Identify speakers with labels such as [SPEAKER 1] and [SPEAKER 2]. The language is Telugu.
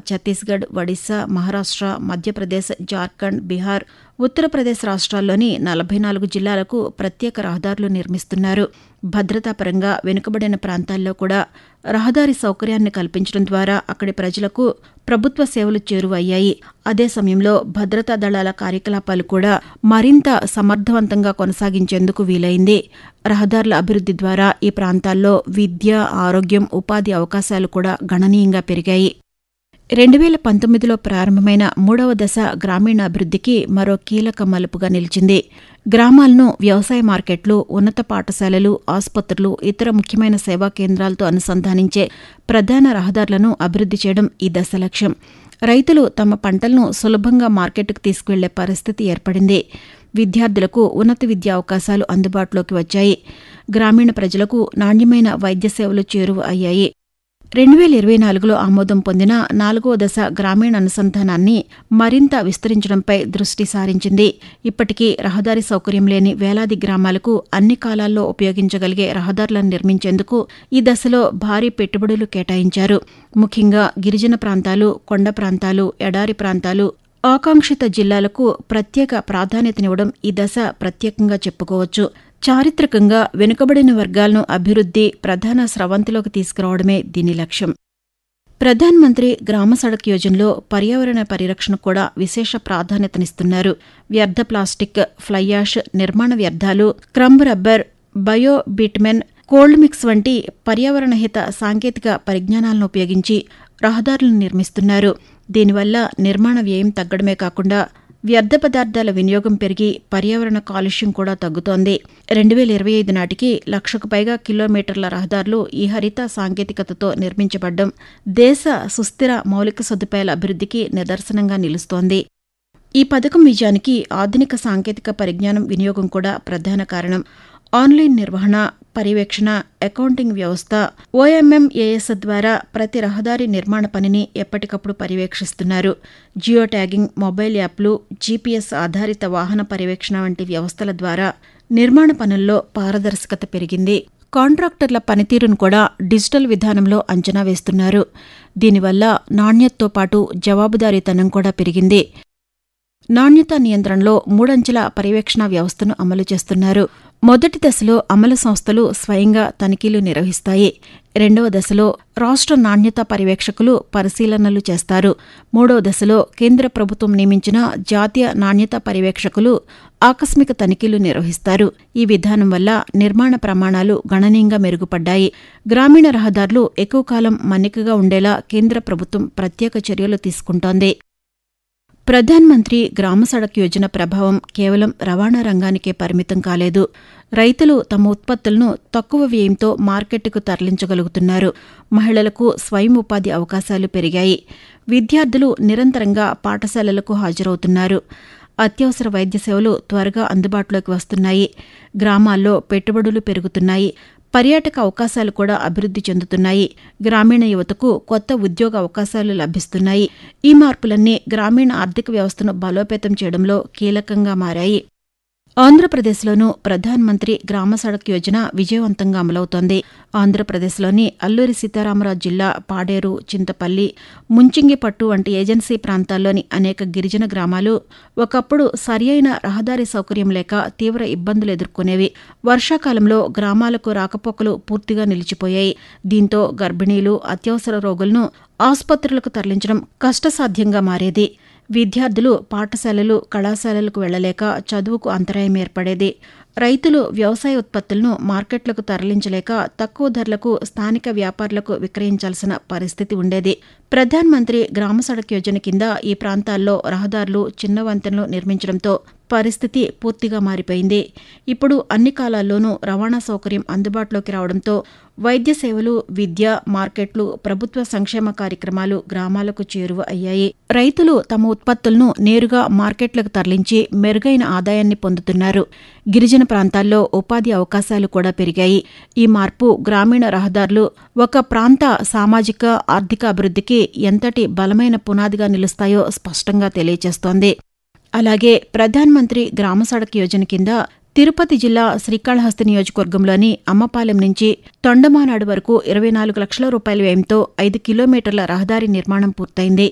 [SPEAKER 1] ఛత్తీస్గఢ్ ఒడిశా మహారాష్ట్ర మధ్యప్రదేశ్ జార్ఖండ్ బీహార్ ఉత్తరప్రదేశ్ రాష్ట్రాల్లోని నలభై నాలుగు జిల్లాలకు ప్రత్యేక రహదారులు నిర్మిస్తున్నారు భద్రతాపరంగా వెనుకబడిన ప్రాంతాల్లో కూడా రహదారి సౌకర్యాన్ని కల్పించడం ద్వారా అక్కడి ప్రజలకు ప్రభుత్వ సేవలు చేరువయ్యాయి అదే సమయంలో భద్రతా దళాల కార్యకలాపాలు కూడా మరింత సమర్థవంతంగా కొనసాగించేందుకు వీలైంది రహదారుల అభివృద్ధి ద్వారా ఈ ప్రాంతాల్లో విద్య ఆరోగ్యం ఉపాధి అవకాశాలు కూడా గణనీయంగా పెరిగాయి రెండు వేల పంతొమ్మిదిలో ప్రారంభమైన మూడవ దశ గ్రామీణాభివృద్ధికి మరో కీలక మలుపుగా నిలిచింది గ్రామాలను వ్యవసాయ మార్కెట్లు ఉన్నత పాఠశాలలు ఆసుపత్రులు ఇతర ముఖ్యమైన సేవా కేంద్రాలతో అనుసంధానించే ప్రధాన రహదారులను అభివృద్ధి చేయడం ఈ దశ లక్ష్యం రైతులు తమ పంటలను సులభంగా మార్కెట్కు తీసుకువెళ్లే పరిస్థితి ఏర్పడింది విద్యార్థులకు ఉన్నత విద్యా అవకాశాలు అందుబాటులోకి వచ్చాయి గ్రామీణ ప్రజలకు నాణ్యమైన వైద్య సేవలు చేరువ అయ్యాయి రెండు వేల ఇరవై నాలుగులో ఆమోదం పొందిన నాలుగో దశ గ్రామీణ అనుసంధానాన్ని మరింత విస్తరించడంపై దృష్టి సారించింది ఇప్పటికీ రహదారి సౌకర్యం లేని వేలాది గ్రామాలకు అన్ని కాలాల్లో ఉపయోగించగలిగే రహదారులను నిర్మించేందుకు ఈ దశలో భారీ పెట్టుబడులు కేటాయించారు ముఖ్యంగా గిరిజన ప్రాంతాలు కొండ ప్రాంతాలు ఎడారి ప్రాంతాలు ఆకాంక్షిత జిల్లాలకు ప్రత్యేక ప్రాధాన్యతనివ్వడం ఈ దశ ప్రత్యేకంగా చెప్పుకోవచ్చు చారిత్రకంగా వెనుకబడిన వర్గాలను అభివృద్ధి ప్రధాన స్రవంతిలోకి తీసుకురావడమే దీని లక్ష్యం ప్రధాన్ మంత్రి గ్రామ సడక్ యోజనలో పర్యావరణ పరిరక్షణకు కూడా విశేష ప్రాధాన్యతనిస్తున్నారు వ్యర్థ ప్లాస్టిక్ ఫ్లైయాష్ నిర్మాణ వ్యర్థాలు crumb rubber bio bitumen cold mix వంటి పర్యావరణహిత సాంకేతిక పరిజ్ఞానాలను ఉపయోగించి రహదారులను నిర్మిస్తున్నారు దీనివల్ల నిర్మాణ వ్యయం తగ్గడమే కాకుండా వ్యర్థ పదార్థాల వినియోగం పెరిగి పర్యావరణ కాలుష్యం కూడా తగ్గుతోంది రెండు వేల ఇరవై ఐదు నాటికి లక్షకు పైగా కిలోమీటర్ల రహదారులు ఈ హరిత సాంకేతికతతో నిర్మించబడ్డం దేశ సుస్థిర మౌలిక సదుపాయాల అభివృద్ధికి నిదర్శనంగా నిలుస్తోంది ఈ పథకం విజయానికి ఆధునిక సాంకేతిక పరిజ్ఞానం వినియోగం కూడా ప్రధాన కారణం ఆన్లైన్ నిర్వహణ పర్యవేక్షణ అకౌంటింగ్ వ్యవస్థ ఓఎంఎంఏఎస్ ద్వారా ప్రతి రహదారి నిర్మాణ పనిని ఎప్పటికప్పుడు పర్యవేక్షిస్తున్నారు జియో ట్యాగింగ్ మొబైల్ యాప్లు జీపీఎస్ ఆధారిత వాహన పర్యవేక్షణ వంటి వ్యవస్థల ద్వారా నిర్మాణ పనుల్లో పారదర్శకత పెరిగింది కాంట్రాక్టర్ల పనితీరును కూడా డిజిటల్ విధానంలో అంచనా వేస్తున్నారు దీనివల్ల నాణ్యతతో పాటు జవాబుదారీతనం కూడా పెరిగింది నాణ్యతా నియంత్రణలో మూడంచెల పర్యవేక్షణ వ్యవస్థను అమలు చేస్తున్నారు మొదటి దశలో అమలు సంస్థలు స్వయంగా తనిఖీలు నిర్వహిస్తాయి రెండవ దశలో రాష్ట్ర నాణ్యతా పర్యవేక్షకులు పరిశీలనలు చేస్తారు మూడవ దశలో కేంద్ర ప్రభుత్వం నియమించిన జాతీయ నాణ్యతా పర్యవేక్షకులు ఆకస్మిక తనిఖీలు నిర్వహిస్తారు ఈ విధానం వల్ల నిర్మాణ ప్రమాణాలు గణనీయంగా మెరుగుపడ్డాయి గ్రామీణ రహదారులు ఎక్కువ కాలం మన్నికగా ఉండేలా కేంద్ర ప్రభుత్వం ప్రత్యేక చర్యలు తీసుకుంటోంది ప్రధాన్ మంత్రి గ్రామ సడక్ యోజన ప్రభావం కేవలం రవాణా రంగానికే పరిమితం కాలేదు రైతులు తమ ఉత్పత్తులను తక్కువ వ్యయంతో మార్కెట్కు తరలించగలుగుతున్నారు మహిళలకు స్వయం ఉపాధి అవకాశాలు పెరిగాయి విద్యార్థులు నిరంతరంగా పాఠశాలలకు హాజరవుతున్నారు అత్యవసర వైద్య సేవలు త్వరగా అందుబాటులోకి వస్తున్నాయి గ్రామాల్లో పెట్టుబడులు పెరుగుతున్నాయి పర్యాటక అవకాశాలు కూడా అభివృద్ధి చెందుతున్నాయి గ్రామీణ యువతకు కొత్త ఉద్యోగ అవకాశాలు లభిస్తున్నాయి ఈ మార్పులన్నీ గ్రామీణ ఆర్థిక వ్యవస్థను బలోపేతం చేయడంలో కీలకంగా మారాయి ఆంధ్రప్రదేశ్లోనూ ప్రధాన్ మంత్రి గ్రామ సడక్ యోజన విజయవంతంగా అమలవుతోంది ఆంధ్రప్రదేశ్లోని అల్లూరి సీతారామరాజు జిల్లా పాడేరు చింతపల్లి ముంచింగిపట్టు వంటి ఏజెన్సీ ప్రాంతాల్లోని అనేక గిరిజన గ్రామాలు ఒకప్పుడు సరియైన రహదారి సౌకర్యం లేక తీవ్ర ఇబ్బందులు ఎదుర్కొనేవి వర్షాకాలంలో గ్రామాలకు రాకపోకలు పూర్తిగా నిలిచిపోయాయి దీంతో గర్భిణీలు అత్యవసర రోగులను ఆసుపత్రులకు తరలించడం కష్టసాధ్యంగా మారేది విద్యార్థులు పాఠశాలలు కళాశాలలకు వెళ్లలేక చదువుకు అంతరాయం ఏర్పడేది రైతులు వ్యవసాయ ఉత్పత్తులను మార్కెట్లకు తరలించలేక తక్కువ ధరలకు స్థానిక వ్యాపారులకు విక్రయించాల్సిన పరిస్థితి ఉండేది ప్రధాన్ మంత్రి గ్రామ సడక్ యోజన కింద ఈ ప్రాంతాల్లో రహదారులు చిన్న వంతెనలు నిర్మించడంతో పరిస్థితి పూర్తిగా మారిపోయింది ఇప్పుడు అన్ని కాలాల్లోనూ రవాణా సౌకర్యం అందుబాటులోకి రావడంతో వైద్య సేవలు విద్య మార్కెట్లు ప్రభుత్వ సంక్షేమ కార్యక్రమాలు గ్రామాలకు చేరువ అయ్యాయి రైతులు తమ ఉత్పత్తులను నేరుగా మార్కెట్లకు తరలించి మెరుగైన ఆదాయాన్ని పొందుతున్నారు గిరిజన ప్రాంతాల్లో ఉపాధి అవకాశాలు కూడా పెరిగాయి ఈ మార్పు గ్రామీణ రహదారులు ఒక ప్రాంత సామాజిక ఆర్థిక అభివృద్ధికి ఎంతటి బలమైన పునాదిగా నిలుస్తాయో స్పష్టంగా తెలియజేస్తోంది అలాగే ప్రధాన్ మంత్రి గ్రామ సడక్ యోజన కింద తిరుపతి జిల్లా శ్రీకాళహస్తి నియోజకవర్గంలోని అమ్మపాలెం నుంచి తొండమానాడు వరకు ఇరవై నాలుగు లక్షల రూపాయల వ్యయంతో ఐదు కిలోమీటర్ల రహదారి నిర్మాణం పూర్తయింది